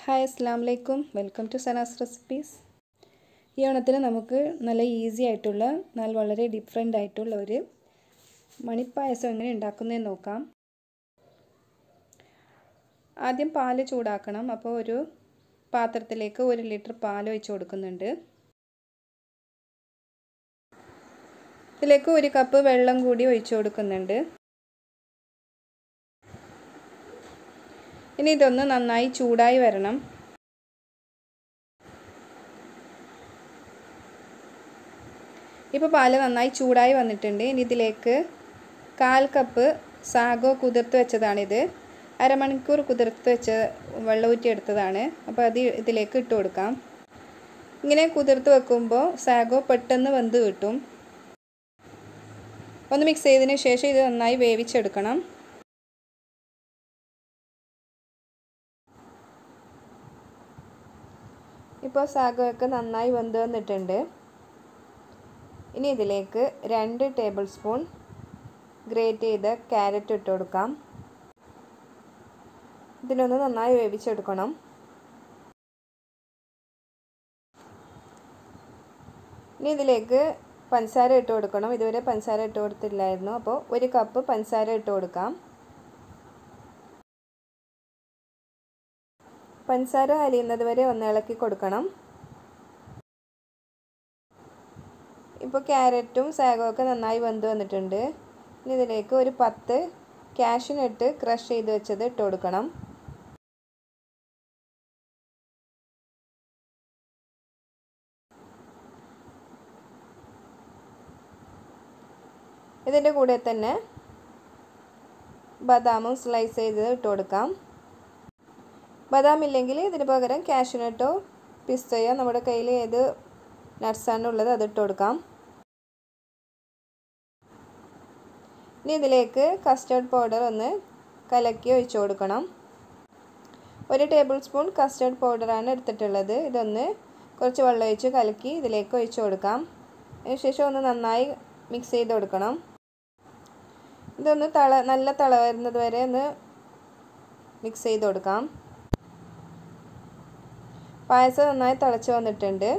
hi അസ്സാം വലൈക്കും welcome to Sana's recipes ഈ ഓണത്തിന് നമുക്ക് നല്ല ഈസി ആയിട്ടുള്ള എന്നാൽ വളരെ ഡിഫറെൻ്റ് ആയിട്ടുള്ള ഒരു മണിപ്പായസം എങ്ങനെ ഉണ്ടാക്കുന്നതെന്ന് നോക്കാം ആദ്യം പാല് ചൂടാക്കണം അപ്പോൾ ഒരു പാത്രത്തിലേക്ക് ഒരു ലിറ്റർ പാൽ ഒഴിച്ച് കൊടുക്കുന്നുണ്ട് ഇതിലേക്ക് ഒരു കപ്പ് വെള്ളം കൂടി ഒഴിച്ചു കൊടുക്കുന്നുണ്ട് ഇനി ഇതൊന്ന് നന്നായി ചൂടായി വരണം ഇപ്പോൾ പാല് നന്നായി ചൂടായി വന്നിട്ടുണ്ട് ഇനി ഇതിലേക്ക് കാൽ കപ്പ് സാഗോ കുതിർത്ത് വെച്ചതാണിത് അരമണിക്കൂർ കുതിർത്ത് വെച്ച വെള്ളം ഊറ്റി എടുത്തതാണ് അപ്പോൾ അത് ഇതിലേക്ക് ഇട്ട് കൊടുക്കാം ഇങ്ങനെ കുതിർത്ത് വെക്കുമ്പോൾ സാഗോ പെട്ടെന്ന് വെന്ത് കിട്ടും ഒന്ന് മിക്സ് ചെയ്തതിന് ശേഷം ഇത് നന്നായി വേവിച്ചെടുക്കണം ഇപ്പോൾ സാഗമൊക്കെ നന്നായി വെന്ത് വന്നിട്ടുണ്ട് ഇനി ഇതിലേക്ക് രണ്ട് ടേബിൾ സ്പൂൺ ഗ്രേറ്റ് ചെയ്ത ക്യാരറ്റ് ഇട്ട് കൊടുക്കാം ഇതിനൊന്ന് നന്നായി വേവിച്ചെടുക്കണം ഇനി ഇതിലേക്ക് പഞ്ചസാര ഇട്ട് കൊടുക്കണം ഇതുവരെ പഞ്ചസാര ഇട്ട് കൊടുത്തില്ലായിരുന്നു അപ്പോൾ ഒരു കപ്പ് പഞ്ചസാര ഇട്ട് കൊടുക്കാം പഞ്ചസാര അലിയുന്നത് വരെ ഒന്ന് ഇളക്കി കൊടുക്കണം ഇപ്പോൾ ക്യാരറ്റും സാഗമൊക്കെ നന്നായി വെന്ത് വന്നിട്ടുണ്ട് ഇനി ഇതിലേക്ക് ഒരു പത്ത് ക്യാഷിനിട്ട് ക്രഷ് ചെയ്ത് വെച്ചത് ഇട്ട് കൊടുക്കണം ഇതിൻ്റെ കൂടെ തന്നെ ബദാമും സ്ലൈസ് ചെയ്ത് ഇട്ട് കൊടുക്കാം ബദാം ഇല്ലെങ്കിൽ ഇതിന് പകരം കാഷ്യൂനട്ടോ പിസ്തയോ നമ്മുടെ കയ്യിൽ ഏത് നട്ട്സാണ് ഉള്ളത് അത് ഇട്ട് കൊടുക്കാം ഇനി ഇതിലേക്ക് കസ്റ്റർഡ് പൗഡർ ഒന്ന് കലക്കി ഒഴിച്ചു കൊടുക്കണം ഒരു ടേബിൾ സ്പൂൺ കസ്റ്റർഡ് പൗഡറാണ് എടുത്തിട്ടുള്ളത് ഇതൊന്ന് കുറച്ച് വെള്ളം ഒഴിച്ച് കലക്കി ഇതിലേക്ക് ഒഴിച്ചു കൊടുക്കാം അതിനുശേഷം ഒന്ന് നന്നായി മിക്സ് ചെയ്ത് കൊടുക്കണം ഇതൊന്ന് തള നല്ല തള വരുന്നത് വരെ ഒന്ന് മിക്സ് ചെയ്ത് കൊടുക്കാം പായസം നന്നായി തിളച്ച് വന്നിട്ടുണ്ട്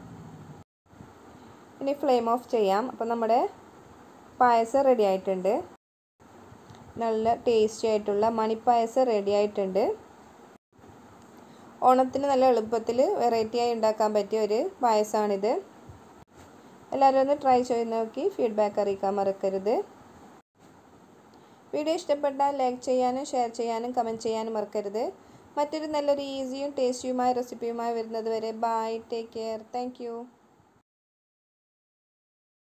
ഇനി ഫ്ലെയിം ഓഫ് ചെയ്യാം അപ്പോൾ നമ്മുടെ പായസം റെഡി ആയിട്ടുണ്ട് നല്ല ടേസ്റ്റി ആയിട്ടുള്ള മണിപ്പായസം റെഡി ആയിട്ടുണ്ട് ഓണത്തിന് നല്ല എളുപ്പത്തിൽ വെറൈറ്റി ആയി ഉണ്ടാക്കാൻ പറ്റിയ ഒരു പായസമാണിത് എല്ലാവരും ഒന്ന് ട്രൈ ചെയ്ത് നോക്കി ഫീഡ്ബാക്ക് അറിയിക്കാൻ മറക്കരുത് വീഡിയോ ഇഷ്ടപ്പെട്ടാൽ ലൈക്ക് ചെയ്യാനും ഷെയർ ചെയ്യാനും കമൻറ്റ് ചെയ്യാനും മറക്കരുത് മറ്റൊരു നല്ലൊരു ഈസിയും ടേസ്റ്റിയുമായ റെസിപ്പിയുമായി വരുന്നത് വരെ ബൈ ടേക്ക് കെയർ താങ്ക്